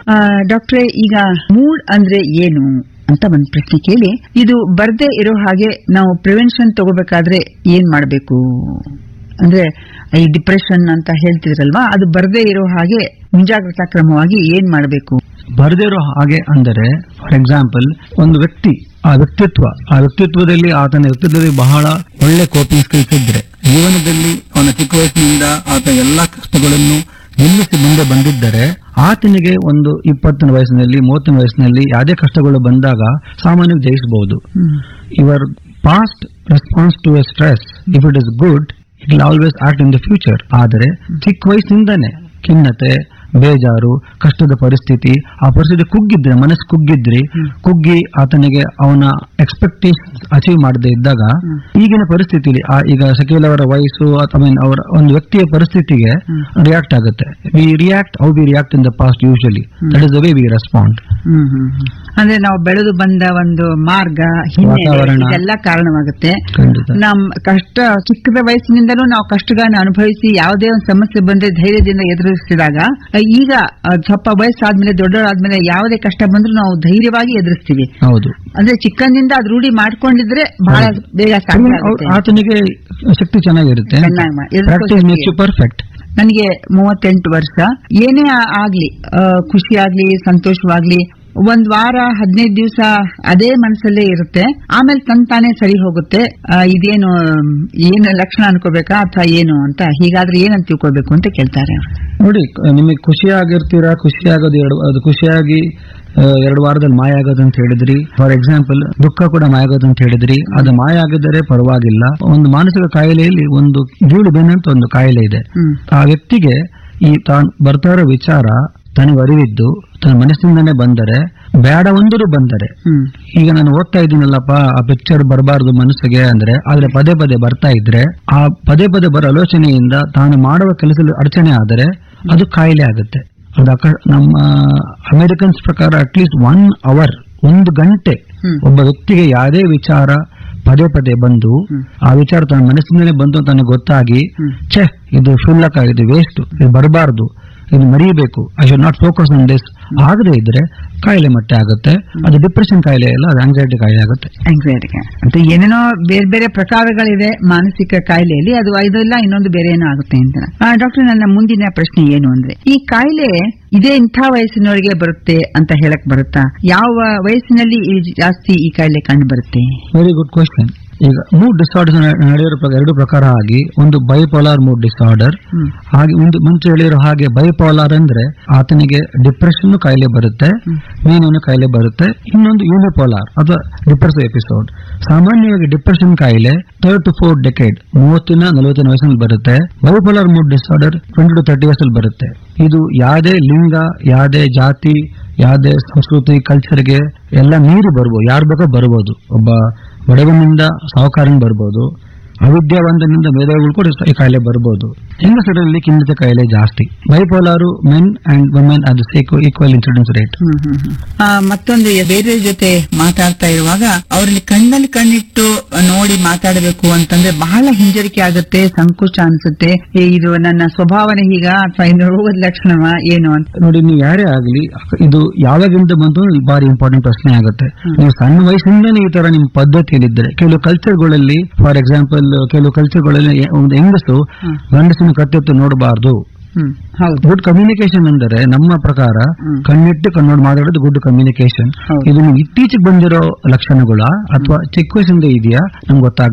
ಡಾಕ್ಟ್ರೆ ಈಗ ಮೂಡ್ ಅಂದ್ರೆ ಏನು ಅಂತ ಒಂದು ಪ್ರಶ್ನೆ ಕೇಳಿ ಇದು ಬರ್ದೇ ಇರೋ ಹಾಗೆ ನಾವು ಪ್ರಿವೆನ್ಷನ್ ತಗೋಬೇಕಾದ್ರೆ ಏನ್ ಮಾಡಬೇಕು ಅಂದ್ರೆ ಈ ಡಿಪ್ರೆಷನ್ ಅಂತ ಹೇಳ್ತಿದ್ರಲ್ವಾ ಅದು ಬರ್ದೇ ಇರೋ ಹಾಗೆ ಮುಂಜಾಗ್ರತಾ ಕ್ರಮವಾಗಿ ಏನ್ ಮಾಡಬೇಕು ಬರದಿರೋ ಹಾಗೆ ಅಂದರೆ ಫಾರ್ ಎಕ್ಸಾಂಪಲ್ ಒಂದು ವ್ಯಕ್ತಿ ಆ ವ್ಯಕ್ತಿತ್ವ ಆ ವ್ಯಕ್ತಿತ್ವದಲ್ಲಿ ಆತನ ವ್ಯಕ್ತಿತ್ವದಲ್ಲಿ ಬಹಳ ಒಳ್ಳೆ ಕೋಪಿಂಗ್ ಸ್ಕಿಲ್ಸ್ ಇದ್ರೆ ಜೀವನದಲ್ಲಿ ಅವನ ಚಿಕ್ಕ ವಯಸ್ಸಿನಿಂದ ಆತ ಎಲ್ಲಾ ಕಷ್ಟಗಳನ್ನು ನಿಲ್ಲಿಸಿ ಮುಂದೆ ಬಂದಿದ್ದರೆ ಆತನಿಗೆ ಒಂದು ಇಪ್ಪತ್ತನೇ ವಯಸ್ಸಿನಲ್ಲಿ ಮೂವತ್ತನೇ ವಯಸ್ಸಿನಲ್ಲಿ ಯಾವುದೇ ಕಷ್ಟಗಳು ಬಂದಾಗ ಸಾಮಾನ್ಯವಾಗಿ ಜಯಿಸಬಹುದು your past response to a stress if it is good it will always act in the future ಆದರೆ ಚಿಕ್ಕ ವಯಸ್ಸಿಂದನೇ ಖಿನ್ನತೆ ಬೇಜಾರು ಕಷ್ಟದ ಪರಿಸ್ಥಿತಿ ಆ ಪರಿಸ್ಥಿತಿ ಕುಗ್ಗಿದ್ರೆ ಮನಸ್ಸು ಕುಗ್ಗಿದ್ರಿ ಕುಗ್ಗಿ ಆತನಿಗೆ ಅವನ ಎಕ್ಸ್ಪೆಕ್ಟೇಷನ್ ಅಚೀವ್ ಮಾಡದೇ ಇದ್ದಾಗ ಈಗಿನ ಪರಿಸ್ಥಿತಿಲಿ ಆ ಈಗ ಶಕೀಲ್ ಅವರ ವಯಸ್ಸು ಐ ಮೀನ್ ಅವರ ಒಂದು ವ್ಯಕ್ತಿಯ ಪರಿಸ್ಥಿತಿಗೆ ರಿಯಾಕ್ಟ್ ಆಗುತ್ತೆ we react how we react in the past usually that is the way we respond hmm hmm hmm. ಅಂದ್ರೆ ನಾವು ಬೆಳೆದು ಬಂದ ಒಂದು ಮಾರ್ಗ ಹಿನ್ನೆಲೆ ವಾತಾವರಣ. ಇದೆಲ್ಲ ಕಾರಣವಾಗುತ್ತೆ ಖಂಡಿತ ನಮ್ ಕಷ್ಟ ಚಿಕ್ಕದ ವಯಸ್ಸಿನಿಂದಲೂ ನಾವು ಕಷ್ಟಗಳನ್ನ ಅನುಭವಿಸಿ ಯಾವುದೇ ಒಂದು ಸಮಸ್ಯೆ ಬಂದ್ರೆ ಧೈರ್ಯದಿಂದ ಎದುರಿಸಿದಾಗ ಅಹ್, ಈಗ ಅಹ್, ಸ್ವಲ್ಪ ವಯಸ್ಸಾದ್ಮೇಲೆ ದೊಡ್ಡವರಾದ್ಮೇಲೆ ಯಾವುದೇ ಕಷ್ಟ ಬಂದ್ರೂ ನಾವು ಧೈರ್ಯವಾಗಿ ಎದುರಿಸ್ತೀವಿ ಹೌದು ಅಂದ್ರೆ ಚಿಕ್ಕಂದಿಂದ ಅದು ರೂಢಿ ಮಾಡ್ಕೊಂಡಿದ್ರೆ ಬಹಳ ಹೌದು. ಬೇಗ ಸಾಧ್ಯ ಅವ್ನು- ಆಗುತ್ತೆ. ಆತನಿಗೆ ಶಕ್ತಿ ಚೆನ್ನಾಗಿರುತ್ತೆ ಚೆನ್ನಾಗಿ ಮಾ- ಎದುರಿಸೋ ಪ್ರಾಕ್ಟೀಸ್ ಶಕ್ತಿ. ಮೇಕ್ಸ್ ಯು ಪರ್ಫೆಕ್ಟ್ ನನಗೆ ಮೂವತ್ತೆಂಟು ವರ್ಷ ಏನೇ ಆ- ಆಗ್ಲಿ ಆ, ಖುಷಿ ಆಗ್ಲಿ ಸಂತೋಷವಾಗ್ಲಿ ಒಂದ್ ವಾರ ಹದಿನೈದು ದಿವಸ ಅದೇ ಮನಸ್ಸಲ್ಲೇ ಇರುತ್ತೆ ಆಮೇಲೆ ತನ್ ತಾನೇ ಸರಿ ಹೋಗುತ್ತೆ ಆ, ಇದೇನು ಮ್, ಏನು ಲಕ್ಷಣ ಅನ್ಕೋಬೇಕಾ ಅಥವಾ ಏನು ಅಂತ ಹೀಗಾದ್ರೆ ಏನಂತ ತಿಳ್ಕೊಬೇಕು ಅಂತ ಕೇಳ್ತಾರೆ ಅವ್ರು. ನೋಡಿ ಕ- ನಿಮಗೆ ಖುಷಿಯಾಗಿರ್ತೀರಾ ಖುಷಿಯಾಗೋದು ಎರಡು ಅದು ಖುಷಿಯಾಗಿ ಆ, ಎರಡು ವಾರದಲ್ಲಿ ಮಾಯ ಆಗೋದು ಅಂತ ಹೇಳಿದ್ರಿ ಫಾರ್ ಎಕ್ಸಾಂಪಲ್ ದುಃಖ ಕೂಡ ಮಾಯ ಆಗೋದು ಅಂತ ಹೇಳಿದ್ರಿ ಅದು ಮಾಯ ಆಗಿದ್ದರೆ ಪರವಾಗಿಲ್ಲ ಒಂದು ಮಾನಸಿಕ ಕಾಯಿಲೆಯಲ್ಲಿ ಒಂದು ಗೀಳು ಬೆನ್ನು ಅಂತ ಒಂದು ಕಾಯಿಲೆ ಇದೆ ಹ್ಮ್ ಆ ವ್ಯಕ್ತಿಗೆ ಈ ತಾನು ಬರ್ತಾ ಇರೋ ವಿಚಾರ ತನಗೆ ಅರಿವಿದ್ದು ತನ್ನ ಮನಸ್ಸಿಂದನೇ ಬಂದರೆ ಬೇಡ ಒಂದರೂ ಬಂದರೆ ಹ್ಮ್ ಈಗ ನಾನು ಓದ್ತಾ ಇದ್ದೀನಲ್ಲಪ್ಪ ಆ ಪಿಕ್ಚರ್ ಬರಬಾರದು ಮನಸ್ಸಿಗೆ ಅಂದ್ರೆ ಆದ್ರೆ ಪದೇ ಪದೇ ಬರ್ತಾ ಇದ್ರೆ ಆ ಪದೇ ಪದೇ ಬರೋ ಆಲೋಚನೆಯಿಂದ ತಾನು ಮಾಡುವ ಕೆಲಸದಲ್ಲಿ ಅಡಚಣೆ ಆದರೆ ಅದು ಕಾಯಿಲೆ ಆಗುತ್ತೆ ಅದು ಅಕ- ನಮ್ಮ ಅಮೆರಿಕನ್ಸ್ ಪ್ರಕಾರ ಅಟ್ಲೀಸ್ಟ್ ಒನ್ ಅವರ್ ಒಂದು ಗಂಟೆ ಹ್ಮ್. ಒಬ್ಬ ವ್ಯಕ್ತಿಗೆ ಯಾವುದೇ ವಿಚಾರ ಪದೇ ಪದೇ ಬಂದು ಹ್ಮ್. ಆ ವಿಚಾರ ತನ್ನ ಮನಸ್ಸಿನಲ್ಲೇ ಬಂದು ತನಗೆ ಗೊತ್ತಾಗಿ ಹ್ಮ್. ಛೇ ಇದು ಶುಲ್ಕ ಇದು ವೇಸ್ಟ್ ಇದು ಬರಬಾರ್ದು ಇದು ಮರೆಯಬೇಕು I should not focus on this ಆಗದೆ ಇದ್ರೆ ಕಾಯಿಲೆ ಮತ್ತೆ ಆಗುತ್ತೆ ಅದು ಡಿಪ್ರೆಷನ್ ಕಾಯಿಲೆ ಅಲ್ಲ ಅದು ಆಂಗ್ಸೈಟಿ ಕಾಯಿಲೆ ಆಗುತ್ತೆ ಆಂಗ್ಸೈಟಿಗೆ ಅಂತ ಏನೇನೋ ಬೇರೆ ಬೇರೆ ಪ್ರಕಾರಗಳಿವೆ ಮಾನಸಿಕ ಕಾಯಿಲೆಯಲ್ಲಿ ಅದು ಇದೆಲ್ಲ ಇನ್ನೊಂದು ಬೇರೆ ಏನೋ ಆಗುತ್ತೆ ಅಂತ ಡಾಕ್ಟರ್ ನನ್ನ ಮುಂದಿನ ಪ್ರಶ್ನೆ ಏನು ಅಂದ್ರೆ ಈ ಕಾಯಿಲೆ ಇದೇ ಇಂಥ ವಯಸ್ಸಿನವರಿಗೆ ಬರುತ್ತೆ ಅಂತ ಹೇಳಕ್ ಬರುತ್ತಾ ಯಾವ ವಯಸ್ಸಿನಲ್ಲಿ ಈ ಜಾಸ್ತಿ ಈ ಕಾಯಿಲೆ ಕಂಡು ಬರುತ್ತೆ ವೆರಿ ಗುಡ್ ಕ್ವಶನ್ ಈಗ ಮೂಡ್ ಡಿಸಾರ್ಡರ್ಸ್ ನಡೆಯೋ ಪ್ರ- ಎರಡು ಪ್ರಕಾರ ಆಗಿ ಒಂದು ಬೈಪೋಲಾರ್ ಮೂಡ್ ಡಿಸಾರ್ಡರ್ ಹ್ಮ್. ಹಾಗೆ ಒಂದು ಮುಂಚೆ ಹೇಳಿರೋ ಹಾಗೆ ಬೈಪೋಲಾರ್ ಅಂದ್ರೆ ಆತನಿಗೆ ಡಿಪ್ರೆಷನ್ ಕಾಯಿಲೆ ಬರುತ್ತೆ ಹ್ಮ್. ಮೇನನ್ನು ಕಾಯಿಲೆ ಬರುತ್ತೆ ಇನ್ನೊಂದು ಯೂನಿಪೋಲಾರ್ ಅಥವಾ ಡಿಪ್ರೆಸಿವ್ ಎಪಿಸೋಡ್ ಸಾಮಾನ್ಯವಾಗಿ ಡಿಪ್ರೆಷನ್ ಕಾಯಿಲೆ ಥರ್ಡ್ ಟು ಫೋರ್ ಡೆಕೆಡ್ ಮೂವತ್ತಿನ ನಲವತ್ತಿನ ವಯಸ್ಸಲ್ಲಿ ಬರುತ್ತೆ bipolar mood disorder twenty to thirty ವಯಸ್ಸಲ್ಲಿ ಬರುತ್ತೆ ಇದು ಯಾವುದೇ ಲಿಂಗ ಯಾವುದೇ ಜಾತಿ ಯಾವುದೇ ಸಂಸ್ಕೃತಿ ಕಲ್ಚರ್ಗೆ ಎಲ್ಲ ಮೀರಿ ಬರ್ಬೋದು ಯಾರು ಬೇಕೋ ಬರ್ಬೋದು ಒಬ್ಬ ಬಡವನಿಂದ ಸಾಹುಕಾರನ್ ಬರ್ಬೋದು ಅವಿದ್ಯಾವಂತನಿಂದ ಮೇಧಾವಿಗಳು ಕೂಡ ಈ ಕಾಯಿಲೆ ಬರ್ಬೋದು ಹೆಂಗಸರಲ್ಲಿ ಖಿನ್ನತೆ ಕಾಯಿಲೆ ಜಾಸ್ತಿ ಬೈಪೋಲಾರು ಮೆನ್ ಅಂಡ್ ವುಮೆನ್ ಅದು equal incidence rate hmm, hmm, hmm. ಆ, ಮತ್ತೊಂದು ಬೇರೆ ಜೊತೆ ಮಾತಾಡ್ತಾ ಇರುವಾಗ ಅವರಲ್ಲಿ ಕಣ್ಣಲ್ಲಿ ಕಣ್ಣಿಟ್ಟು ನೋಡಿ ಮಾತಾಡಬೇಕು ಅಂತಂದ್ರೆ ಬಹಳ ಹಿಂಜರಿಕೆ ಆಗುತ್ತೆ ಸಂಕೋಚ ಅನ್ಸುತ್ತೆ ಏ, ಇದು ನನ್ನ ಸ್ವಭಾವನೆ ಹೀಗ ಅಥವಾ ಇನ್ನು ರೋಗದ ಲಕ್ಷಣವ ಏನು ಅಂತ ನೋಡಿ ನೀವು ಯಾರೇ ಆಗಲಿ ಇದು ಯಾವಾಗಿಂದ ಬಂತು ಇದು ಬಾರಿ ಇಂಪಾರ್ಟೆಂಟ್ ಪ್ರಶ್ನೆ ಆಗುತ್ತೆ ನೀವು ಸಣ್ಣ ವಯಸ್ಸಿಂದನೇ ಈ ತರ ನಿಮ್ಮ ಪದ್ಧತಿಯಲ್ಲಿದ್ದರೆ ಕೆಲವು ಕಲ್ಚರ್ಗಳಲ್ಲಿ ಫಾರ್ ಎಕ್ಸಾಂಪಲ್ ಕೆಲವು ಕಲ್ಚರ್ಗಳಲ್ಲಿ ಒಂದು ಹೆಂಗಸು ಹ್ಮ್. ಗಂಡಸಿನ ಕತ್ತೆತ್ತು ನೋಡಬಾರ್ದು ಹ್ಮ್ ಹೌದು ಗುಡ್ ಕಮ್ಯುನಿಕೇಶನ್ ಅಂದರೆ ನಮ್ಮ ಪ್ರಕಾರ ಹ್ಮ್. ಕಣ್ಣಿಟ್ಟು ಕಣ್ಣೋಡ್ ಮಾತಾಡೋದು ಗುಡ್ ಕಮ್ಯುನಿಕೇಶನ್ ಹೌದು. ಇದು ನೀವು ಇತ್ತೀಚೆಗೆ ಬಂದಿರೋ ಲಕ್ಷಣಗಳ ಅಥವಾ ಚಿಕ್ಕ ವಯಸ್ಸಿಂದ ಇದೆಯಾ ನಮ್ಗೆ ಗೊತ್ತಾಗ